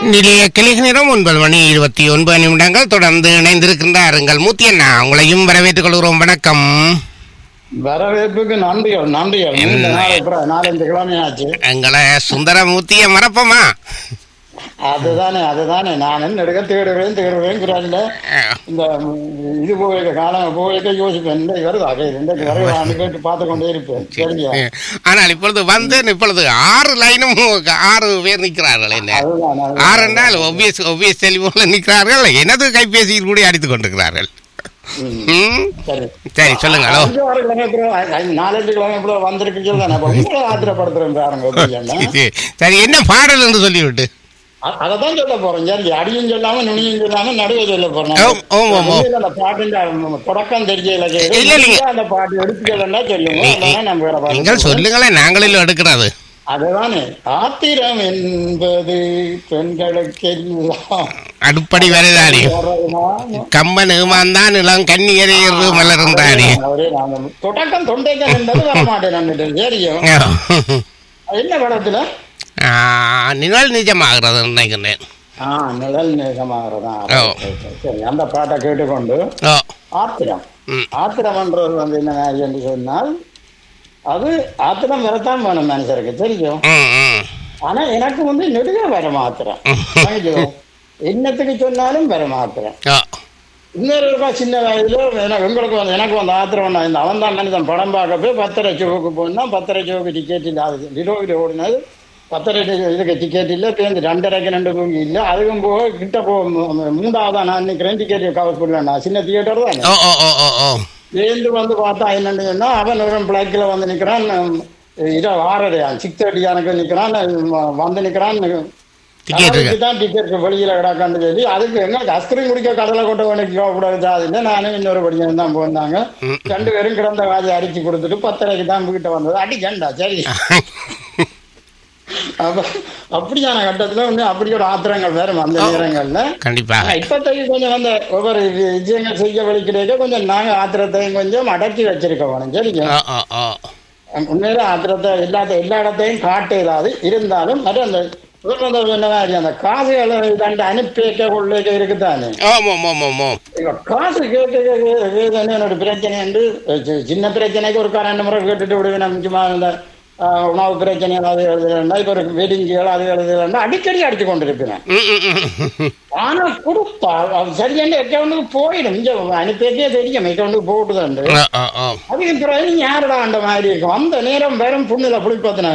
நிலைய கிளிக நேரம் ஒன்பது மணி இருபத்தி ஒன்பது நிமிடங்கள் தொடர்ந்து இணைந்திருக்கின்றாருங்கள் மூத்தி அண்ணா உங்களையும் வரவேற்றுக் கொள்கிறோம் வணக்கம் வரவேற்புக்கு நன்றிகள் நன்றிகள் என்ன? நீண்ட நாள் அப்புறம் நாலஞ்சு கிழமை ஆச்சு எங்களை சுந்தர மூர்த்திய மறப்போமா அதுதானே அதுதானே நான் என்ன எடுக்க தேடுவேன் தேடுவேன் குரல்ல இந்த ம், இது போயிருக்க காலம் போயிருக்க யோசிப்பேன் இன்றைக்கு வருது அதே இன்றைக்கு வருவான்னு கேட்டு பார்த்து கொண்டே இருப்பேன் சரியா ஆனால் இப்பொழுது வந்து இப்பொழுது ஆறு லைனும் ஆறு பேர் நிற்கிறார்கள் என்ன அதுதான் அதுதான். ஆறு என்றால் ஒவ்வியஸ் ஒவ்வியஸ் டெலிபோன்ல நிற்கிறார்கள் எனது கைபேசியில் கூட அடித்துக் கொண்டிருக்கிறார்கள் ம், ம்? சரி சரி சொல்லுங்க ஹலோ அஞ்சு ஆறு கிழமை அப்புறம் ஐ- ஐ- நாலஞ்சு கிழமை அப்புறம் வந்திருக்கு தானே அப்ப உங்களை ஆத்திரப்படுத்துறேன் பாருங்க எப்படி என்ன? சரி என்ன பாடல் என்று சொல்லிவிட்டு அ- அததான் சொல்ல போறேன் சரி அடியும் சொல்லாம நுனியும் சொல்லாம நடுவே சொல்ல போறேன் ஓம், ஓம், ஓம், ஓம். உண்மையில அந்த பாட்டின் தொடக்கம் தெரியல இல்ல, இல்லைங்க. அந்த பாட்டு எடுத்துக்கலன்னா சொல்லுங்க நீ- இல்லைன்னா நம்ம வேற பாட்டு நீங்கள் சொல்லுவோம். சொல்லுங்களேன் நாங்களில் எடுக்கிறது அதுதானே ஆத்திரம் என்பது பெண்களுக்கெல்லாம் அடுப்படி வருதானே வரலாம். கம்மன் ஏமாந்தான் இளம் கன்னியரையர் மலர்ந்தானே ஒரே நாமம். தொடக்கம் தொண்டைக்கல் என்பது வரமாட்டேன் தெரியும் என்ன படத்துல ஆ, நிழல் நிஜமாகிறது நினைக்கிறேன் ஆ நிழல் நேசமாகறதா ஓ. சரி அந்த பாட்டை கேட்டுக்கொண்டு ஓ ஆத்திரம் ம். ஆத்திரம்ன்றது வந்து என்ன என்று சொன்னால் அது ஆத்திரம் வரத்தான் வேணும் மனுஷருக்கு தெரியும் ம் ம் ஆனா எனக்கு வந்து நெடுக வரும் ஆத்திரம் வாங்கிக்கோ. என்னத்துக்கு சொன்னாலும் வரும் ஆத்திரம் ஓ இன்னொரு இருக்கா சின்ன வயதுல எனக்கு எங்களுக்கு வந்து எனக்கு வந்து ஆத்திரம் நான் இந்த அவன் தான் மனிதன் படம் பார்க்க போய் பத்தரை சோவுக்கு போனா பத்தரை சோவுக்கு டிக்கெட் இல்லை அது டிலோவில் ஓடினது பத்தரை டி- இதுக்கு டிக்கெட் இல்லை பேருந்து ரெண்டரைக்கு ரெண்டு தூங்கி இல்லை அதுக்கும் போக கிட்ட போ மூ- மூன்றாவதா நான் நிற்கிறேன் டிக்கெட் கவர் பண்ணல சின்ன தியேட்டர் தான் ஓ ஓ ஓ ஓ ஓ சேர்ந்து வந்து பார்த்தா என்னன்னு சொன்னா அவன் ஒரு பிளாக்கில் வந்து நிற்கிறான் இதோ ஆறரையான் சிக்ஸ் தேர்ட்டியானுக்கு நிற்கிறான் வந்து நிற்கிறான் டிக்கெட் இருக்கு தான் டிக்கெட் வெளியில கிடக்கான்னு சொல்லி அதுக்கு என்ன ஐஸ்கிரீம் குடிக்க கடலை கொட்ட வேண்டிய கூடாது அதுல நானும் இன்னொரு படிக்கணும் தான் போயிருந்தாங்க ம். ரெண்டு பேரும் கிடந்த காஜை அடிச்சு கொடுத்துட்டு பத்தரைக்கு தான் வீட்டை வந்தது அடிக்கண்டா சரி அப்ப அப்படியான கட்டத்துல வந்து அப்படி ஒரு ஆத்திரங்கள் வேற அந்த நேரங்கள்ல கண்டிப்பாக ஆனா, இப்போதைக்கு கொஞ்சம் அந்த ஒவ்வொரு வி- விஷயங்கள் செய்ய வலிக்கிறதுக்கு கொஞ்சம் நாங்க ஆத்திரத்தையும் கொஞ்சம் அடக்கி வச்சிருக்க வேணும் சரிங்க ஓ ஓ ஓ உண்மையில ஆத்திரத்தை எல்லாத்த எல்லா இடத்தையும் காட்ட இல்லாது இருந்தாலும் அது அந்த சுதந்திரம் என்னதான் இருக்கு, அந்த காசுகளை தண்டு அனுப்பி வைக்க கொள்ளைக்க இருக்குதானே ஓம் ஓம் ஓம் ஓம் ஓம் இப்ப காசு கேட்க கேட்க கேட்க என்னோட பிரச்சனை உண்டு சி- சின்ன பிரச்சனைக்கு ஒரு ரெண்டு முறை கேட்டுட்டு விடுவேன் முக்கியமா இந்த ஆஹ், உணவு பிரச்சனை ஏதாவது எழுதுறேன்னா இப்ப ஒரு வெடிஞ்சுகள் அது எழுதுறேன்னா அடிக்கடி அடிச்சு கொண்டிருப்பேன் ம் ம் ம் ம். ஆனா கொடுத்தா அது சரியான அக்கௌண்ட்டுக்கு போயிடும் இங்க அனுப்பியதே தெரியும் அக்கௌண்ட்டுக்கு போட்டுதான் ஓ ஓ ஓ அதுக்கு பிறகு யாரடா அந்த மாதிரி இருக்கும் அந்த நேரம் வெறும் புண்ணில புளிப்பத்தின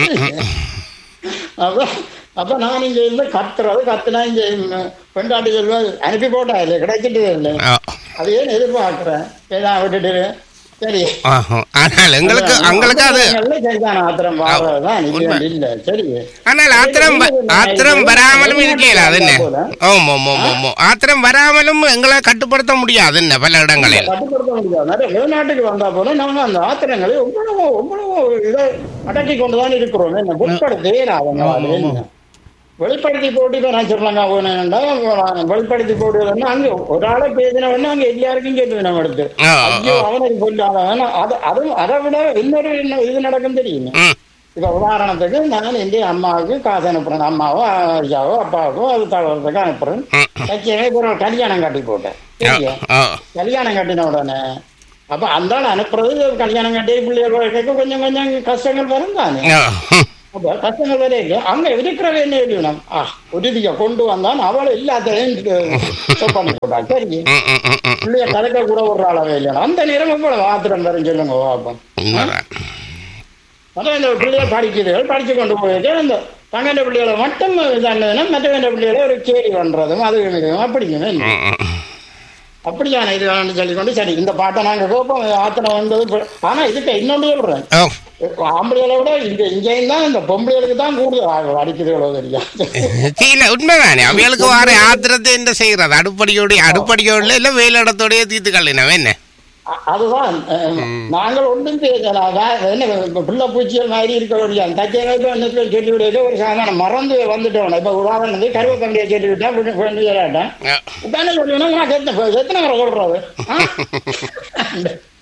அப்ப அப்ப நான் இங்க இருந்து கத்துறது கத்துனா இங்க பெண்டாட்டி சொல்லுவது அனுப்பி போட்டா இல்லை கிடைச்சிட்டு இல்லை ஓ அது ஏன் எதிர்பார்க்கிறேன் ஏதா விட்டுட்டு சரி ஆஹா. ஆனால் எங்களுக்கு எங்களுக்கு அது சரிதான் ஆத்திரம் வாழதான் உண்மை. இது இல்ல சரி ஆனால் ஆத்திரம் வ- ஆத்திரம் வராமலும் இருக்கல அது என்ன ஓம் ஓம் ஓம் ஓம் ஓம். ஆத்திரம் வராமலும் எங்களை கட்டுப்படுத்த முடியாது என்ன பல இடங்களில் கட்டுப்படுத்த முடியாது நிறைய வெளிநாட்டுக்கு வந்தா போல நம்ம அந்த ஆத்திரங்களை எவ்வளவோ எவ்வளவோ இதை அடக்கி கொண்டுதான் இருக்கிறோம் என்ன வெளிப்படுத்தே அவங்க வெளிப்படுத்தி போட்டு இப்ப நான் சொல்லலாங்க போனேன்டா வெளிப்படுத்தி போட்டு அங்க ஒரு ஆளை பேசின உடனே அங்க எல்லாருக்கும் கேட்டு நம்ம எடுத்து ஓ, ஐயோ அவனுக்கு சொல்லாத அது அதுவும் அதை விட இன்னொரு என்ன இது நடக்கும் தெரியும் ம் இப்ப உதாரணத்துக்கு நான் என் அம்மாவுக்கு காசு அனுப்புறேன் அம்மாவோ ஐயாவோ அப்பாவுக்கோ அது தகவலுக்கு அனுப்புறேன் ம் லட்சியமே இப்போ ஒரு கல்யாணம் கட்டி போட்டேன் ஓ சரியா ஓ கல்யாணம் கட்டின உடனே அப்ப அந்த ஆள் அனுப்புறது கல்யாணம் கட்டி பிள்ளைய கேட்க கொஞ்சம் கொஞ்சம் கஷ்டங்கள் வரும் தானே ஓ ம். அப்ப கஷ்டங்கள் வரையில அங்க இருக்கிறவ என்ன எழுதணும் ஆ உறுதியை கொண்டு வந்தான் அவளை எல்லாத்தையும் stop பண்ணி போட்டான் சரி ம், ம், ம், ம். பிள்ளைய கலக்க கூட ஒரு அளவே இல்லையா அந்த நேரம் இவ்வளவு ஆத்திரம் வரும் சொல்லுங்க பாப்போம் உண்மைதான். அதான் இந்த பிள்ளைய படிக்கிறீர்கள் படிச்சு கொண்டு போயிட்டு அந்த தங்கண்ட பிள்ளைகளை மட்டும் இதானதுன்னா மற்றவங்க பிள்ளைகளை ஒரு கேலி பண்றதும் அது இதுவும் அப்படிங்க ம், ம், ம். அப்படியான இது வேணும்னு சொல்லி கொண்டு சரி இந்த பாட்டை நாங்க கேட்போம் ஆத்தனை வந்தது இப்ப- ஆனா இதுக்கு இன்னொன்று சொல்றேன் ஓ ஆம்பளைகளை விட இங்க இங்கேயும் தான் இந்த பொம்பளைகளுக்கு தான் கூடுதல் ஆகும் அடிக்கிறதோ தெரியாது இல்ல உண்மைதானே அவைகளுக்கு வார ஆத்திரத்தை என்ன செய்யறது அடுப்படியோட அடுப்படியோட இல்ல வேலிடத்தோடய தீர்த்து கல்லினவன் என்ன அ- அதுதான் அஹ், நாங்கள் ஒன்றும் பேசலாம் வே- என்ன இப்ப பிள்ளை பூச்சிகள் மாதிரி இருக்க முடியாது தச்சை சொல்லி விட ஒரு சாதாரண மறந்து வந்துட்டோம் இப்ப உதாரணத்துக்கு கருவக்கண்டியை சொல்லி விட்டா வேண்டி விளையாட்டேன் ஓ. உடனே சொல்லுவேன் நான் எத்தனை எத்தனை முறை சொல்றது ஆ?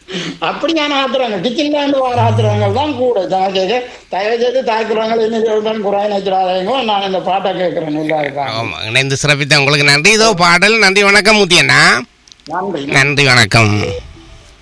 அப்படியான ஆத்திரங்கள் கிச்சன்ல இருந்து வர ஆத்திரங்கள் தான் கூட நான் கேட்க தயவு செய்து தாக்குறவங்க இன்னும் குறைய நினைச்சிடாதீங்க நான் இந்த பாட்டை கேட்கிறேன் நல்லா இருக்கா ஆமா இணைந்து சிறப்பித்த உங்களுக்கு நன்றி இதோ பாடல் நன்றி வணக்கம் முத்தியண்ணா நன்றி நன்றி வணக்கம்